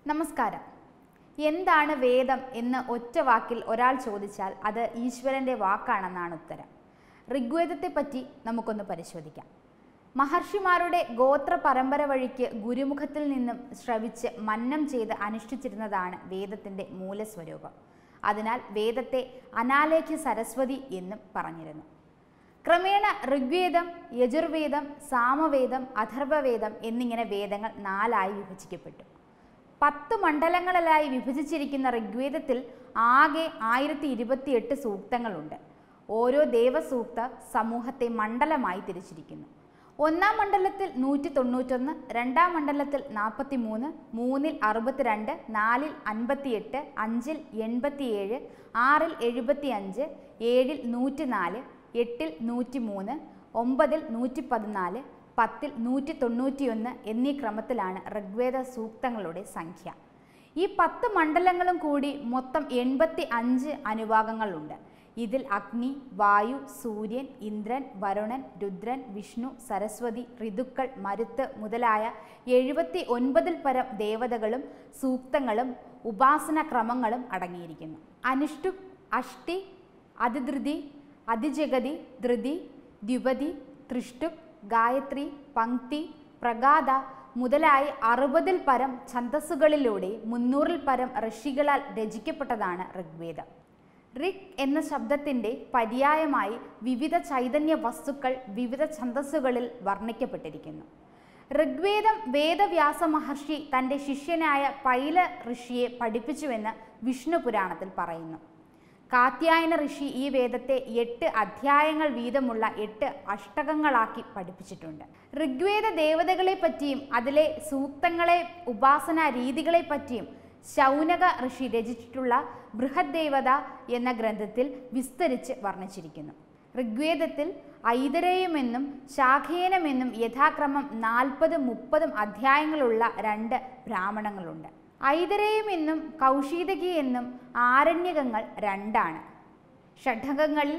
നമസ്കാരം എന്താണ് വേദം എന്ന് ഒറ്റ വാക്കിൽ ഒരാൾ ചോദിച്ചാൽ അത് ഈശ്വരൻ്റെ വാക്കാണെന്നാണ് ഉത്തരം ഋഗ്വേദത്തെപ്പറ്റി നമുക്കൊന്ന് പരിശോധിക്കാം മഹർഷിമാരുടെ ഗോത്ര പരമ്പര വഴിക്ക് ഗുരുമുഖത്തിൽ നിന്നും ശ്രവിച്ച് മന്നം ചെയ്ത് അനുഷ്ഠിച്ചിരുന്നതാണ് വേദത്തിൻ്റെ മൂലസ്വരൂപം അതിനാൽ വേദത്തെ അനാലേഖ്യ സരസ്വതി എന്നും പറഞ്ഞിരുന്നു ക്രമേണ ഋഗ്വേദം യജുർവേദം സാമവേദം അഥർവവേദം എന്നിങ്ങനെ വേദങ്ങൾ നാലായി വിഭജിക്കപ്പെട്ടു പത്ത് മണ്ഡലങ്ങളിലായി വിഭജിച്ചിരിക്കുന്ന ഋഗ്വേദത്തിൽ ആകെ ആയിരത്തി ഇരുപത്തിയെട്ട് സൂക്തങ്ങളുണ്ട് ഓരോ ദേവസൂക്ത സമൂഹത്തെ മണ്ഡലമായി തിരിച്ചിരിക്കുന്നു ഒന്നാം മണ്ഡലത്തിൽ നൂറ്റി തൊണ്ണൂറ്റൊന്ന് രണ്ടാം മണ്ഡലത്തിൽ നാൽപ്പത്തി മൂന്ന് മൂന്നിൽ അറുപത്തിരണ്ട് നാലിൽ അൻപത്തിയെട്ട് അഞ്ചിൽ എൺപത്തിയേഴ് ആറിൽ എഴുപത്തി അഞ്ച് ഏഴിൽ നൂറ്റി നാല് എട്ടിൽ നൂറ്റി മൂന്ന് ഒമ്പതിൽ നൂറ്റി പതിനാല് പത്തിൽ നൂറ്റി തൊണ്ണൂറ്റിയൊന്ന് എന്നീ ക്രമത്തിലാണ് ഋഗ്വേദ സൂക്തങ്ങളുടെ സംഖ്യ ഈ പത്ത് മണ്ഡലങ്ങളും കൂടി മൊത്തം എൺപത്തി അഞ്ച് അനുഭാഗങ്ങളുണ്ട് ഇതിൽ അഗ്നി വായു സൂര്യൻ ഇന്ദ്രൻ വരുണൻ രുദ്രൻ വിഷ്ണു സരസ്വതി ഋതുക്കൾ മരുത്ത് മുതലായ എഴുപത്തി ഒൻപതിൽ പരം ദേവതകളും സൂക്തങ്ങളും ഉപാസന ക്രമങ്ങളും അടങ്ങിയിരിക്കുന്നു അനുഷ്ഠു അഷ്ടി അതിധൃതി അതിജഗതി ധൃതി ദ്വിപതി തൃഷ്ടുപ് ഗായത്രി പങ്ക്തി പ്രഗാത മുതലായി അറുപതിൽ പരം ഛന്തസ്സുകളിലൂടെ മുന്നൂറിൽ പരം ഋഷികളാൽ രചിക്കപ്പെട്ടതാണ് ഋഗ്വേദം ഋഗ് എന്ന ശബ്ദത്തിൻ്റെ പര്യായമായി വിവിധ ചൈതന്യ വസ്തുക്കൾ വിവിധ ഛന്തസ്സുകളിൽ വർണ്ണിക്കപ്പെട്ടിരിക്കുന്നു ഋഗ്വേദം വേദവ്യാസ മഹർഷി തൻ്റെ ശിഷ്യനായ പൈല ഋഷിയെ പഠിപ്പിച്ചുവെന്ന് വിഷ്ണു പുരാണത്തിൽ പറയുന്നു കാത്യായന ഋഷി ഈ വേദത്തെ എട്ട് അധ്യായങ്ങൾ വീതമുള്ള എട്ട് അഷ്ടകങ്ങളാക്കി പഠിപ്പിച്ചിട്ടുണ്ട് ഋഗ്വേദ ദേവതകളെ പറ്റിയും അതിലെ സൂക്തങ്ങളെ ഉപാസനാ രീതികളെ പറ്റിയും ശൗനക ഋഷി രചിച്ചിട്ടുള്ള ബൃഹത് ദേവത എന്ന ഗ്രന്ഥത്തിൽ വിസ്തരിച്ച് വർണ്ണിച്ചിരിക്കുന്നു ഋഗ്വേദത്തിൽ ഐതരേയമെന്നും ശാഖേനമെന്നും യഥാക്രമം നാൽപ്പതും മുപ്പതും അധ്യായങ്ങളുള്ള രണ്ട് ബ്രാഹ്മണങ്ങളുണ്ട് ഐതരേയം എന്നും കൗശീതകി എന്നും ആരണ്യകങ്ങൾ രണ്ടാണ് ഷഡകങ്ങളിൽ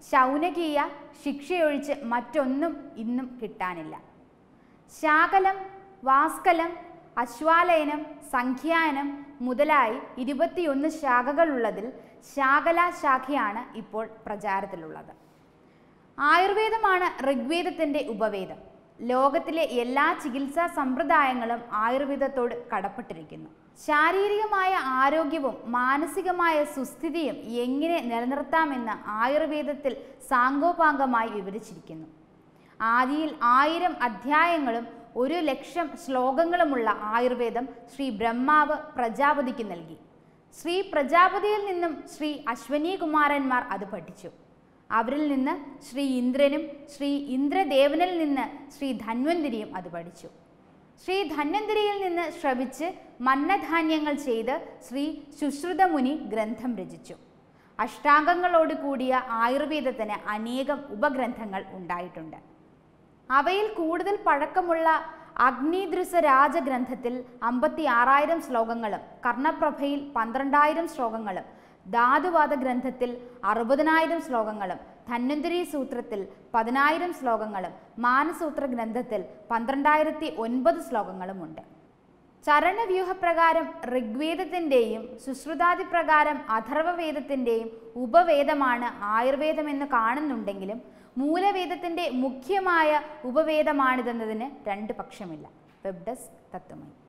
ശൗനകീയ ശിക്ഷയൊഴിച്ച് മറ്റൊന്നും ഇന്നും കിട്ടാനില്ല ശാകലം വാസ്കലം അശ്വാലയനം സംഖ്യായനം മുതലായി ഇരുപത്തിയൊന്ന് ശാഖകളുള്ളതിൽ ശാകല ശാഖയാണ് ഇപ്പോൾ പ്രചാരത്തിലുള്ളത് ആയുർവേദമാണ് ഋഗ്വേദത്തിൻ്റെ ഉപവേദം ലോകത്തിലെ എല്ലാ ചികിത്സാ സമ്പ്രദായങ്ങളും ആയുർവേദത്തോട് കടപ്പെട്ടിരിക്കുന്നു ശാരീരികമായ ആരോഗ്യവും മാനസികമായ സുസ്ഥിതിയും എങ്ങനെ നിലനിർത്താമെന്ന് ആയുർവേദത്തിൽ സാങ്കോപാംഗമായി വിവരിച്ചിരിക്കുന്നു ആദിയിൽ ആയിരം അധ്യായങ്ങളും ഒരു ലക്ഷം ശ്ലോകങ്ങളുമുള്ള ആയുർവേദം ശ്രീ ബ്രഹ്മാവ് പ്രജാപതിക്ക് നൽകി ശ്രീ പ്രജാപതിയിൽ നിന്നും ശ്രീ അശ്വനീ കുമാരന്മാർ അത് പഠിച്ചു അവരിൽ നിന്ന് ശ്രീ ഇന്ദ്രനും ശ്രീ ഇന്ദ്രദേവനിൽ നിന്ന് ശ്രീ ധന്വന്തിരിയും അത് പഠിച്ചു ശ്രീ ധന്വന്തിരിയിൽ നിന്ന് ശ്രവിച്ച് മന്നധാന്യങ്ങൾ ചെയ്ത് ശ്രീ ശുശ്രുതമുനി ഗ്രന്ഥം രചിച്ചു അഷ്ടാംഗങ്ങളോട് കൂടിയ ആയുർവേദത്തിന് അനേകം ഉപഗ്രന്ഥങ്ങൾ ഉണ്ടായിട്ടുണ്ട് അവയിൽ കൂടുതൽ പഴക്കമുള്ള അഗ്നിദൃസ രാജഗ്രന്ഥത്തിൽ അമ്പത്തി ആറായിരം ശ്ലോകങ്ങളും കർണപ്രഭയിൽ പന്ത്രണ്ടായിരം ശ്ലോകങ്ങളും ധാതുവാദ ഗ്രന്ഥത്തിൽ അറുപതിനായിരം ശ്ലോകങ്ങളും ധന്വന്തരി സൂത്രത്തിൽ പതിനായിരം ശ്ലോകങ്ങളും മാനസൂത്ര ഗ്രന്ഥത്തിൽ പന്ത്രണ്ടായിരത്തി ഒൻപത് ശ്ലോകങ്ങളുമുണ്ട് ചരണവ്യൂഹപ്രകാരം ഋഗ്വേദത്തിൻ്റെയും സുശ്രുതാദി പ്രകാരം അഥർവവേദത്തിൻ്റെയും ഉപവേദമാണ് ആയുർവേദമെന്ന് കാണുന്നുണ്ടെങ്കിലും മൂലവേദത്തിൻ്റെ മുഖ്യമായ ഉപവേദമാണിതെന്നതിന് രണ്ട് പക്ഷമില്ല വെബ് ഡെസ്ക് തത്വമയി